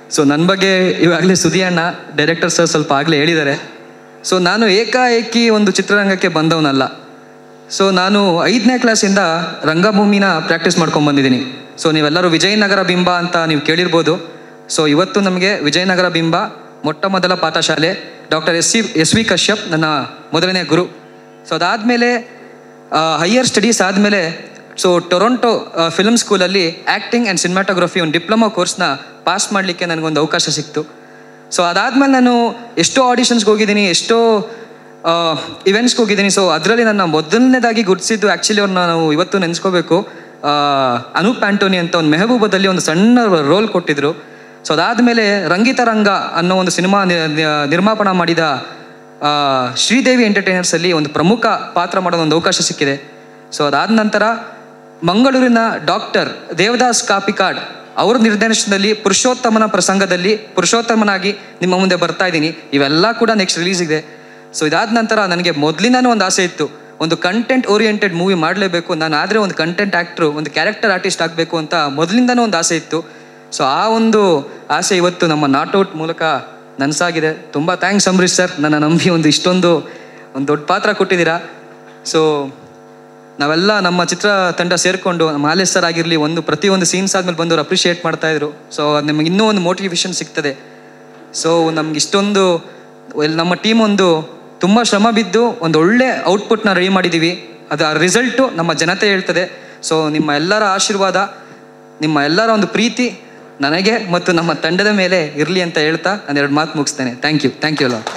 so ನನ್ನ ಬಗ್ಗೆ ಇವಾಗಲೇ ಸುದಿ ಅಣ್ಣ ಡೈರೆಕ್ಟರ್ ಸರ್ ಸ್ವಲ್ಪ ಆಗಲೇ ಹೇಳಿದ್ದಾರೆ ಸೊ ನಾನು ಏಕಾಏಕಿ ಒಂದು ಚಿತ್ರರಂಗಕ್ಕೆ ಬಂದವನಲ್ಲ ಸೊ ನಾನು ಐದನೇ ಕ್ಲಾಸಿಂದ ರಂಗಭೂಮಿನ ಪ್ರಾಕ್ಟೀಸ್ ಮಾಡ್ಕೊಂಡು ಬಂದಿದ್ದೀನಿ ಸೊ ನೀವೆಲ್ಲರೂ ವಿಜಯನಗರ ಬಿಂಬ ಅಂತ ನೀವು ಕೇಳಿರ್ಬೋದು ಸೊ ಇವತ್ತು ನಮಗೆ ವಿಜಯನಗರ ಬಿಂಬ ಮೊಟ್ಟ ಮೊದಲ ಪಾಠಶಾಲೆ doctor S C S V Kashyap ನನ್ನ ಮೊದಲನೇ ಗುರು ಸೊ ಅದಾದಮೇಲೆ ಹೈಯರ್ ಸ್ಟಡೀಸ್ ಆದಮೇಲೆ ಸೊ ಟೊರೊಂಟೊ ಫಿಲ್ಮ್ ಸ್ಕೂಲಲ್ಲಿ ಆ್ಯಕ್ಟಿಂಗ್ ಆ್ಯಂಡ್ ಸಿನಿಮಾಟೋಗ್ರಫಿ ಒಂದು ಡಿಪ್ಲೊಮಾ ಕೋರ್ಸ್ನ ಪಾಸ್ ಮಾಡಲಿಕ್ಕೆ ನನಗೊಂದು ಅವಕಾಶ ಸಿಕ್ತು ಸೊ ಅದಾದಮೇಲೆ ನಾನು ಎಷ್ಟೋ ಆಡಿಷನ್ಸ್ಗೆ ಹೋಗಿದ್ದೀನಿ ಎಷ್ಟೋ ಇವೆಂಟ್ಸ್ಗೆ ಹೋಗಿದ್ದೀನಿ ಸೊ ಅದರಲ್ಲಿ ನನ್ನ ಮೊದಲನೇದಾಗಿ ಗುರುತಿಸಿದ್ದು ಆ್ಯಕ್ಚುಲಿ ಅವ್ರನ್ನ ನಾವು ಇವತ್ತು ನೆನೆಸ್ಕೋಬೇಕು ಅನೂಪ್ ಆಂಟೋನಿ ಅಂತ ಒಂದು ಮೆಹಬೂಬದಲ್ಲಿ ಒಂದು ಸಣ್ಣ ರೋಲ್ ಕೊಟ್ಟಿದ್ರು ಸೊ ಅದಾದಮೇಲೆ ರಂಗಿತ ರಂಗ ಅನ್ನೋ ಒಂದು ಸಿನಿಮಾ ನಿರ್ಮಾಪನ ಮಾಡಿದ ಆ, ಶ್ರೀದೇವಿ ಎಂಟರ್ಟೈನರ್ಸಲ್ಲಿ ಒಂದು ಪ್ರಮುಖ ಪಾತ್ರ ಮಾಡೋ ಒಂದು ಅವಕಾಶ ಸಿಕ್ಕಿದೆ ಸೊ ಅದಾದ ನಂತರ ಮಂಗಳೂರಿನ ಡಾಕ್ಟರ್ ದೇವದಾಸ್ ಕಾಪಿಕಾಡ್ ಅವ್ರ ನಿರ್ದೇಶನದಲ್ಲಿ ಪುರುಷೋತ್ತಮನ ಪ್ರಸಂಗದಲ್ಲಿ ಪುರುಷೋತ್ತಮನಾಗಿ ನಿಮ್ಮ ಮುಂದೆ ಬರ್ತಾ ಇದ್ದೀನಿ ಇವೆಲ್ಲ ಕೂಡ ನೆಕ್ಸ್ಟ್ ರಿಲೀಸ್ ಇದೆ ಸೊ ಇದಾದ ನಂತರ ನನಗೆ ಮೊದಲಿಂದನೂ ಒಂದು ಆಸೆ ಇತ್ತು ಒಂದು ಕಂಟೆಂಟ್ ಓರಿಯೆಂಟೆಡ್ ಮೂವಿ ಮಾಡಲೇಬೇಕು ನಾನು ಆದರೆ ಒಂದು ಕಂಟೆಂಟ್ ಆ್ಯಕ್ಟ್ರು ಒಂದು ಕ್ಯಾರೆಕ್ಟರ್ ಆರ್ಟಿಸ್ಟ್ ಆಗಬೇಕು ಅಂತ ಮೊದಲಿಂದನೂ ಒಂದು ಆಸೆ ಇತ್ತು ಸೊ ಆ ಒಂದು ಆಸೆ ಇವತ್ತು ನಮ್ಮ ನಾಟ್ಔಟ್ ಮೂಲಕ ನನಸಾಗಿದೆ ತುಂಬ ಥ್ಯಾಂಕ್ಸ್ ಅಂಬರೀಶ್ ಸರ್ ನನ್ನ ನಂಬಿ ಒಂದು ಇಷ್ಟೊಂದು ಒಂದು ದೊಡ್ಡ ಪಾತ್ರ ಕೊಟ್ಟಿದ್ದೀರಾ ಸೊ ನಾವೆಲ್ಲ ನಮ್ಮ ಚಿತ್ರ ತಂಡ ಸೇರಿಕೊಂಡು ನಮ್ಮ ಹಾಲೇಶ್ ಸರ್ ಆಗಿರಲಿ ಒಂದು ಪ್ರತಿಯೊಂದು ಸೀನ್ಸ್ ಆದ್ಮೇಲೆ ಬಂದವರು ಅಪ್ರಿಷಿಯೇಟ್ ಮಾಡ್ತಾ ಇದ್ರು ಸೊ ಅದು ನಮಗೆ ಇನ್ನೂ ಒಂದು ಮೋಟಿವೇಶನ್ ಸಿಗ್ತದೆ ಸೊ ನಮ್ಗೆ ಇಷ್ಟೊಂದು ಎಲ್- ನಮ್ಮ ಟೀಮ್ ಒಂದು ತುಂಬ ಶ್ರಮ ಬಿದ್ದು ಒಂದು ಒಳ್ಳೆ ಔಟ್ಪುಟ್ನ ರೆಡಿ ಮಾಡಿದ್ದೀವಿ ಅದು ಆ ರಿಸಲ್ಟು ನಮ್ಮ ಜನತೆ ಹೇಳ್ತದೆ ಸೊ ನಿಮ್ಮ ಎಲ್ಲರ ಆಶೀರ್ವಾದ ನಿಮ್ಮ ಎಲ್ಲರ ಒಂದು ಪ್ರೀತಿ ನನಗೆ ಮತ್ತು ನಮ್ಮ ತಂಡದ ಮೇಲೆ ಇರಲಿ ಅಂತ ಹೇಳ್ತಾ ನಾನು ಎರಡು ಮಾತು ಮುಗಿಸ್ತೇನೆ ಥ್ಯಾಂಕ್ ಯು ಥ್ಯಾಂಕ್ ಯು ಅಲ್ಲ